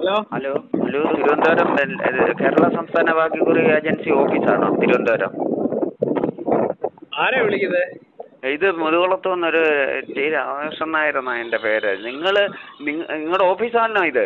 Hello hello hello Thiruvananthapuram L- ഇത് കേരള സംസ്ഥാന ഭാഗ്യക്കുറി ഏജൻസി ഓഫീസാണോ തിരുവനന്തപുരം ആരാ വിളിക്കുന്നത് ഇത് മുതുകുളത്തു നിന്നൊരു ടി രാമകൃഷ്ണൻ നായരെന്നാ എൻ്റെ പേര് നിങ്ങൾ നിങ്ങളുടെ ഓഫീസാണല്ലോ ഇത്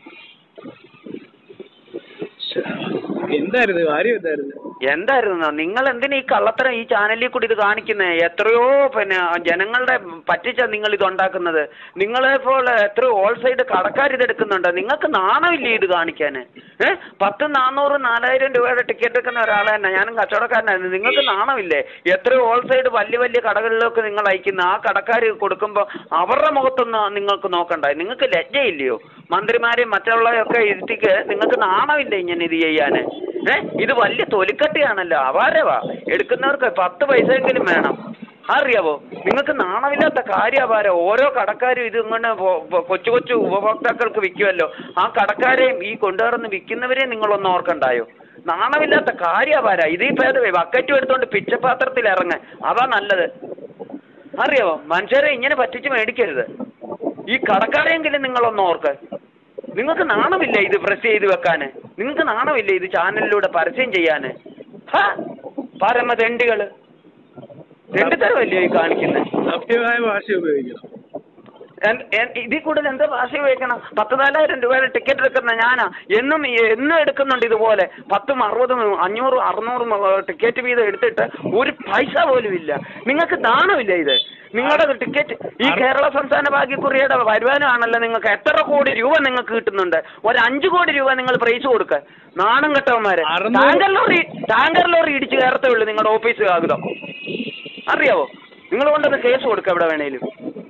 എന്തായിരുന്നു കാര്യം എന്തായിരുന്നു എന്തായിരുന്നു നിങ്ങൾ എന്തിനാ ഈ കള്ളത്തരം ഈ ചാനലിൽ കൂടി ഇത് കാണിക്കുന്നത് എത്രയോ പിന്നെ ജനങ്ങളുടെ പറ്റിച്ച നിങ്ങൾ ഇത് ഉണ്ടാക്കുന്നത് നിങ്ങളെ പോലെ എത്രയോ ഓൾ സൈഡ് കടക്കാർ ഇത് എടുക്കുന്നുണ്ട് നിങ്ങൾക്ക് നാണമില്ലേ ഇത് കാണിക്കാൻ ഏഹ് പത്ത് നാനൂറ് നാലായിരം രൂപയുടെ ടിക്കറ്റ് എടുക്കുന്ന ഒരാളെ തന്നെ ഞാനും കച്ചവടക്കാരനായിരുന്നു നിങ്ങൾക്ക് നാണമില്ലേ എത്രയോ ഓൾ സൈഡ് വലിയ വലിയ കടകളിലൊക്കെ നിങ്ങൾ അയക്കുന്ന ആ കടക്കാർ കൊടുക്കുമ്പോൾ അവരുടെ മുഖത്തൊന്ന് നിങ്ങൾക്ക് നോക്കണ്ട നിങ്ങൾക്ക് ലജ്ജയില്ലയോ മന്ത്രിമാരെയും മറ്റുള്ളവരെയൊക്കെ ഇരുത്തിക്ക് നിങ്ങൾക്ക് നാണമില്ലേ ഇങ്ങനെ ഇത് ചെയ്യാൻ ഏ ഇത് വലിയ തൊലിക്കട്ടിയാണല്ലോ അപാരവാ എടുക്കുന്നവർക്ക് പത്ത് പൈസയെങ്കിലും വേണം അറിയാവോ നിങ്ങൾക്ക് നാണമില്ലാത്ത കാര്യം അപാരം ഓരോ കടക്കാരും ഇത് ഇങ്ങനെ പൊ- പൊ- കൊച്ചു കൊച്ചു ഉപഭോക്താക്കൾക്ക് വിൽക്കുമല്ലോ ആ കടക്കാരെയും ഈ കൊണ്ടുവരുന്ന വിൽക്കുന്നവരെയും നിങ്ങളൊന്ന് ഓർക്കണ്ടായോ നാണമില്ലാത്ത കാര്യം അപാര ഇതീ ഭേദമേ ബക്കറ്റും എടുത്തോണ്ട് പിച്ചപാത്രത്തിൽ ഇറങ്ങ അതാ നല്ലത് അറിയാവോ മനുഷ്യരെ ഇങ്ങനെ പറ്റിച്ച് മേടിക്കരുത് ഈ കടക്കാരെയെങ്കിലും നിങ്ങളൊന്ന് ഓർക്ക് നിങ്ങൾക്ക് നാണമില്ലേ ഇത് പ്രസ് ചെയ്ത് വെക്കാൻ നിങ്ങൾക്ക് നാണമില്ലേ ഇത് ചാനലിലൂടെ പരസ്യം ചെയ്യാൻ ഹാ പരമ തെണ്ടികൾ തെണ്ടിത്തരമല്ലയോ ഈ കാണിക്കുന്നത് സഭ്യമായ ഭാഷ ഉപയോഗിക്കണം എൻ- എൻ- ഇതിൽ കൂടുതൽ എന്താ ഭാഷ ഉപയോഗിക്കണം പത്ത് നാലായിരം രൂപയുടെ ടിക്കറ്റ് എടുക്കുന്ന ഞാനാ എന്നും ഈ- എന്നും എടുക്കുന്നുണ്ട് ഇതുപോലെ പത്തും അറുപതും അഞ്ഞൂറും അറുന്നൂറും ടിക്കറ്റ് വീതം എടുത്തിട്ട് ഒരു പൈസ പോലും ഇല്ല നിങ്ങൾക്ക് ദാനമില്ല ഇത് നിങ്ങളുടെ ടിക്കറ്റ് ഈ കേരള സംസ്ഥാന ഭാഗ്യക്കുറിയുടെ വരുമാനമാണല്ലോ നിങ്ങൾക്ക് എത്ര കോടി രൂപ നിങ്ങൾക്ക് കിട്ടുന്നുണ്ട് ഒരു അഞ്ചു കോടി രൂപ നിങ്ങൾ പ്രൈസ് കൊടുക്ക നാണം കെട്ടവന്മാരെ അറുന്നൂറ് ടാങ്കർ ലോറി ടാങ്കർ ലോറി ഇടിച്ച് കയറത്തേ ഉള്ളൂ നിങ്ങളുടെ ഓഫീസ് കാകുതം അറിയാവോ നിങ്ങൾ കൊണ്ടൊന്ന് കേസ് കൊടുക്ക എവിടെ വേണേലും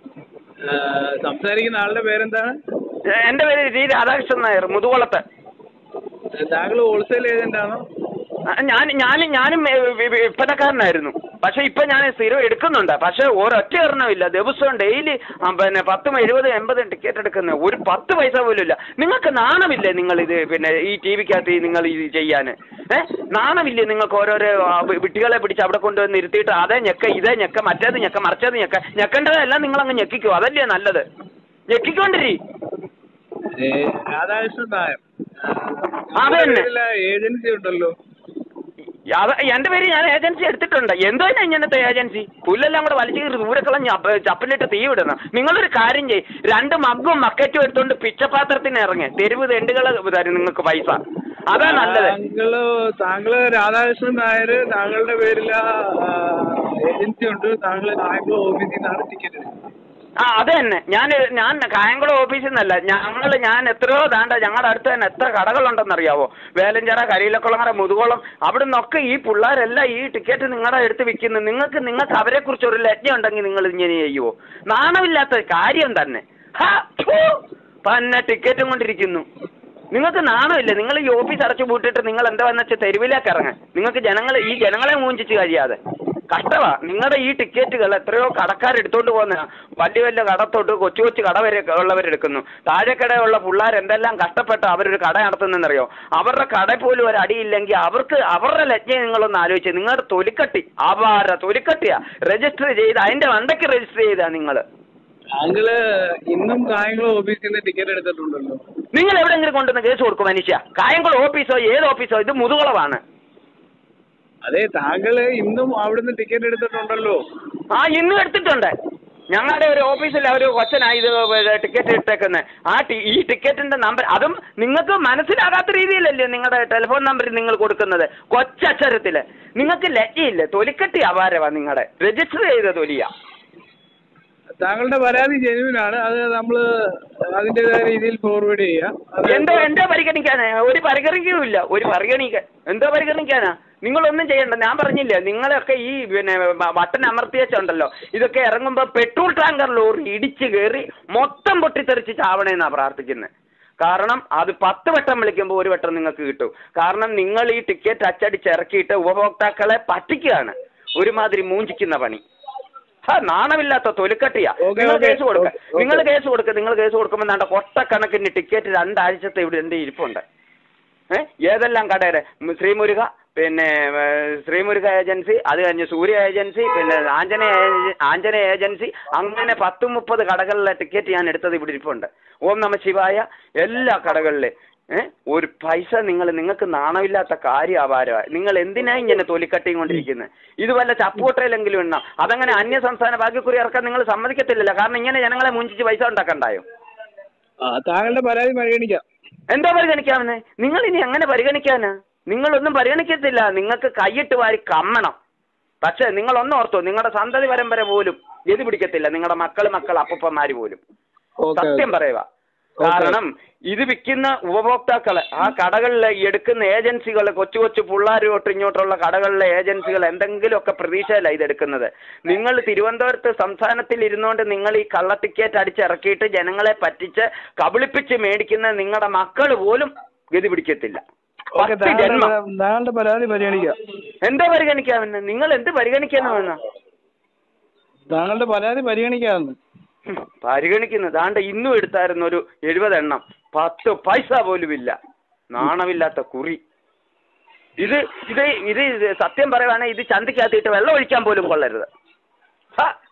ആ, സംസാരിക്കുന്ന ആളുടെ പേരെന്താണ് ഏ, എൻ്റെ പേര് ജി രാധാകൃഷ്ണൻ നായർ മുതുകുളത്ത് താങ്കൾ ഹോൾസെയിൽ ഏജന്റ് ആണോ ആ, ഞാൻ ഞാൻ ഞാനും ഏ, വി- വി- വിൽപ്പനക്കാരനായിരുന്നു പക്ഷെ ഇപ്പൊ ഞാൻ സ്ഥിരം എടുക്കുന്നുണ്ട് പക്ഷെ ഒരൊറ്റ എണ്ണമില്ല ദിവസവും ഡെയിലി പിന്നെ പത്തും എഴുപതും എൺപതും ടിക്കറ്റ് എടുക്കുന്നത് ഒരു പത്ത് പൈസ പോലും ഇല്ല നിങ്ങൾക്ക് നാണമില്ലേ നിങ്ങൾ ഇത് പിന്നെ ഈ ടി വിക്കകത്ത് നിങ്ങൾ ഇത് ചെയ്യാൻ ഏ നാണമില്ലേ നിങ്ങൾക്ക് ഓരോരോ ആ, വി- വിട്ടികളെ പിടിച്ച് അവിടെ കൊണ്ടുവന്ന് ഇരുത്തിയിട്ട് അതേ ഞെക്ക ഇതേ ഞെക്ക മറ്റേത് ഞെക്ക മറിച്ചത് ഞെക്ക ഞെക്കേണ്ടതെല്ലാം നിങ്ങൾ അങ്ങ് ഞെക്കിക്കോ അതല്ലേ നല്ലത് ഞെക്കിക്കൊണ്ടിരി ഏ, രാധാകൃഷ്ണൻ നായർ അത് തന്നെ. ഏജൻസി ഉണ്ടല്ലോ അത് എന്റെ പേര് ഞാൻ ഏജൻസി എടുത്തിട്ടുണ്ട് എന്തോ ഇങ്ങനത്തെ ഏജൻസി പുല്ലെല്ലാം കൂടെ വലിച്ചു കീറി ദൂരെ കളഞ്ഞ് അപ്പ- ചപ്പലിട്ട് തീ വിടണം നിങ്ങളൊരു കാര്യം ചെയ്യ് രണ്ട് മഗ്ഗും മക്കറ്റും എടുത്തോണ്ട് പിച്ചപാത്രത്തിന് ഇറങ്ങി തെരുവ് തെണ്ടുകളെ തരും നിങ്ങൾക്ക് പൈസ അതാ നല്ലത് താങ്കള് താങ്കള് രാധാകൃഷ്ണൻ നായർ താങ്കളുടെ പേരിൽ ഏജൻസി ഉണ്ട് താങ്കൾ കായംകുളം ഓഫീസിൽ നിന്നാണ് ടിക്കറ്റ് എടുക്കുന്നത് ആ അത് തന്നെ ഞാൻ ഞാൻ കായംകുളം ഓഫീസിൽ നിന്നല്ല ഞങ്ങൾ ഞാൻ എത്രയോ താണ്ട ഞങ്ങളുടെ അടുത്ത് തന്നെ എത്ര കടകളുണ്ടെന്നറിയാവോ വേലഞ്ചിറ കരിയിലക്കുളങ്ങര മുതുകുളം അവിടെ നിന്നൊക്കെ ഈ പിള്ളേരെല്ലാം ഈ ടിക്കറ്റ് നിങ്ങളുടെ അടുത്ത് വിൽക്കുന്നു നിങ്ങൾക്ക് നിങ്ങൾക്ക് അവരെക്കുറിച്ച് ഒരു ലജ്ജ ഉണ്ടെങ്കിൽ നിങ്ങൾ ഇങ്ങനെ ചെയ്യുമോ നാണമില്ലാത്ത കാര്യം തന്നെ ഹാ, ഫു, തന്നെ ടിക്കറ്റും കൊണ്ടിരിക്കുന്നു നിങ്ങൾക്ക് നാണമില്ല നിങ്ങൾ ഈ ഓഫീസ് അടച്ചു പൂട്ടിയിട്ട് നിങ്ങൾ എന്താ വന്ന വെച്ചാൽ തെരുവിലേക്ക് ഇറങ്ങാൻ നിങ്ങൾക്ക് ജനങ്ങളെ ഈ ജനങ്ങളെ മൂഞ്ചിച്ച് കഴിയാതെ കഷ്ടമാ നിങ്ങളുടെ ഈ ടിക്കറ്റുകൾ എത്രയോ കടക്കാരെടുത്തോണ്ട് പോകുന്ന വലിയ വലിയ കടത്തോട്ട് കൊച്ചു കൊച്ചു കട വരെ ഉള്ളവരെടുക്കുന്നു താഴെക്കടയുള്ള പിള്ളേർ എന്തെല്ലാം കഷ്ടപ്പെട്ട് അവരൊരു കട നടത്തുന്നതെന്നറിയോ അവരുടെ കട പോലും ഒരു അടിയില്ലെങ്കിൽ അവർക്ക് അവരുടെ ലജ്ജയെ നിങ്ങളൊന്ന് ആലോചിച്ച് നിങ്ങളുടെ തൊലിക്കട്ടി അപാര തൊലിക്കട്ടിയാ രജിസ്റ്റർ ചെയ്ത് അതിന്റെ വണ്ടയ്ക്ക് രജിസ്റ്റർ ചെയ്താ നിങ്ങൾ താങ്കള് ഇന്നും കായംകുളം ഓഫീസിൽ നിന്ന് ടിക്കറ്റ് എടുത്തിട്ടുണ്ടല്ലോ നിങ്ങൾ എവിടെയെങ്കിലും കൊണ്ടുവന്ന് കേസ് കൊടുക്കും മനുഷ്യ കായംകുളം ഓഫീസോ ഏത് ഓഫീസോ ഇത് മുതുകുളമാണ് അതെ താങ്കള് ഇന്നും അവിടുന്ന് ടിക്കറ്റ് എടുത്തിട്ടുണ്ടല്ലോ ആ ഇന്നും എടുത്തിട്ടുണ്ട് ഞങ്ങളുടെ ഒരു ഓഫീസിൽ ഒരു കൊച്ചനായി ഇത് ടിക്കറ്റ് ഇട്ടേക്കുന്നത് ആ ടി- ഈ ടിക്കറ്റിന്റെ നമ്പർ അതും നിങ്ങൾക്ക് മനസ്സിലാകാത്ത രീതിയിലല്ലേ നിങ്ങളുടെ ടെലിഫോൺ നമ്പർ നിങ്ങൾ കൊടുക്കുന്നത് കൊച്ചക്ഷരത്തിൽ നിങ്ങൾക്ക് ലജ്ജയില്ലേ തൊലിക്കട്ടി അപാരവാ നിങ്ങളുടെ രജിസ്റ്റർ ചെയ്ത തൊലിയാ താങ്കളുടെ പരാതി ജെനുവിനാണ് അത് നമ്മൾ അതിൻ്റെതായ രീതിയിൽ ഫോർവേഡ് ചെയ്യാം അത് എന്തോ എന്തോ പരിഗണിക്കാനാ ഒരു പരിഗണിക്കുകയില്ല ഒരു പരിഗണിക്കാൻ എന്തോ പരിഗണിക്കാനാ നിങ്ങളൊന്നും ചെയ്യണ്ട ഞാൻ പറഞ്ഞില്ലേ നിങ്ങളൊക്കെ ഈ പിന്നെ ബ- ബട്ടൺ അമർത്തിയച്ചുണ്ടല്ലോ ഇതൊക്കെ ഇറങ്ങുമ്പോൾ പെട്രോൾ ടാങ്കർ ലോറി ഇടിച്ച് കയറി മൊത്തം പൊട്ടിത്തെറിച്ച് ചാവണേന്നാ പ്രാർത്ഥിക്കുന്നത് കാരണം അത് പത്ത് വട്ടം വിളിക്കുമ്പോൾ ഒരു വട്ടം നിങ്ങൾക്ക് കിട്ടും കാരണം നിങ്ങൾ ഈ ടിക്കറ്റ് അച്ചടിച്ചിറക്കിയിട്ട് ഉപഭോക്താക്കളെ പറ്റിക്കുകയാണ് ഒരുമാതിരി മൂഞ്ചിക്കുന്ന പണി ഹാ നാണമില്ലാത്ത തൊലിക്കട്ടിയാ ഓക്കേ, നിങ്ങൾ ഓക്കേ, കേസ് കൊടുക്ക ഓക്കേ, ഓക്കേ. നിങ്ങൾ കേസ് കൊടുക്കുക നിങ്ങൾ കേസ് കൊടുക്കുമ്പോൾ നാണ്ട കൊട്ടക്കണക്കിന് ടിക്കറ്റ് രണ്ടാഴ്ചത്തെ ഇവിടെ എൻ്റെ ഇരിപ്പുണ്ട് ഏ ഏതെല്ലാം കടയുടെ ശ്രീമുരുക പിന്നെ ഏഹ്, ശ്രീമുരുക ഏജൻസി അത് കഴിഞ്ഞ് സൂര്യ ഏജൻസി പിന്നെ ആഞ്ജനേയ ഏജ- ആഞ്ജനേയ ഏജൻസി അങ്ങനെ പത്ത് മുപ്പത് കടകളിലെ ടിക്കറ്റ് ഞാൻ എടുത്തത് ഇവിടെ ഇരിപ്പുണ്ട് ഓം നമ ശിവായ എല്ലാ കടകളിലെ ഏ ഒരു പൈസ നിങ്ങൾ നിങ്ങൾക്ക് നാണമില്ലാത്ത കാര്യം അപാരമാണ് നിങ്ങൾ എന്തിനാ ഇങ്ങനെ തൊലിക്കട്ടിയും കൊണ്ടിരിക്കുന്നത് ഇത് വല്ല ചപ്പുകൊട്ടയിലെങ്കിലും എണ്ണ അതങ്ങനെ അന്യ സംസ്ഥാന ഭാഗ്യക്കുറി ഇറക്കാൻ നിങ്ങൾ സമ്മതിക്കത്തില്ലല്ലോ കാരണം ഇങ്ങനെ ജനങ്ങളെ മുഞ്ചിച്ച് പൈസ ഉണ്ടാക്കണ്ടായോ ആ താങ്കളുടെ പരാതി പരിഗണിക്കാം എന്താ പരിഗണിക്കാമെന്ന് നിങ്ങൾ ഇനി എങ്ങനെ പരിഗണിക്കാനാ നിങ്ങളൊന്നും പരിഗണിക്കത്തില്ല നിങ്ങൾക്ക് കൈയിട്ട് വാരി കമ്മണം പക്ഷേ നിങ്ങളൊന്നും ഓർത്തോ നിങ്ങളുടെ സന്തതി പരമ്പര പോലും ഗതി പിടിക്കത്തില്ല നിങ്ങളുടെ മക്കൾ മക്കൾ അപ്പൂപ്പന്മാർ പോലും ഓക്കെ സത്യം പറയുക കാരണം ഇത് വിൽക്കുന്ന ഉപഭോക്താക്കള് ആ കടകളിൽ എടുക്കുന്ന ഏജൻസികൾ കൊച്ചു കൊച്ചു പിള്ളേർ തൊട്ട് ഇങ്ങോട്ടുള്ള കടകളിലെ ഏജൻസികൾ എന്തെങ്കിലുമൊക്കെ പ്രതീക്ഷയിലാണ് ഇത് എടുക്കുന്നത് നിങ്ങൾ തിരുവനന്തപുരത്ത് സംസ്ഥാനത്തിൽ ഇരുന്നുകൊണ്ട് നിങ്ങൾ ഈ കള്ള ടിക്കറ്റ് അടിച്ചിറക്കിയിട്ട് ജനങ്ങളെ പറ്റിച്ച് കബളിപ്പിച്ച് മേടിക്കുന്ന നിങ്ങളുടെ മക്കൾ പോലും ഗതി പിടിക്കത്തില്ല ഓക്കെ പത്ത് ജന്മം താങ്കളുടെ പരാതി പരിഗണിക്കാം എന്താ പരിഗണിക്കാമെന്ന് നിങ്ങൾ എന്ത് പരിഗണിക്കണമെന്ന് താങ്കളുടെ പരാതി പരിഗണിക്കാമെന്ന് ഉം, പരിഗണിക്കുന്നു ദാണ്ട ഇന്നും എടുത്തായിരുന്നു ഒരു എഴുപത് എണ്ണം പത്ത് പൈസ പോലും ഇല്ല നാണമില്ലാത്ത കുറി ഇത് ഇത് ഇത് ഇത് സത്യം പറയുവാണെങ്കിൽ ഇത് ചന്തയ്ക്കകത്തിട്ട് വെള്ളം ഒഴിക്കാൻ പോലും കൊള്ളരുത് ഹ,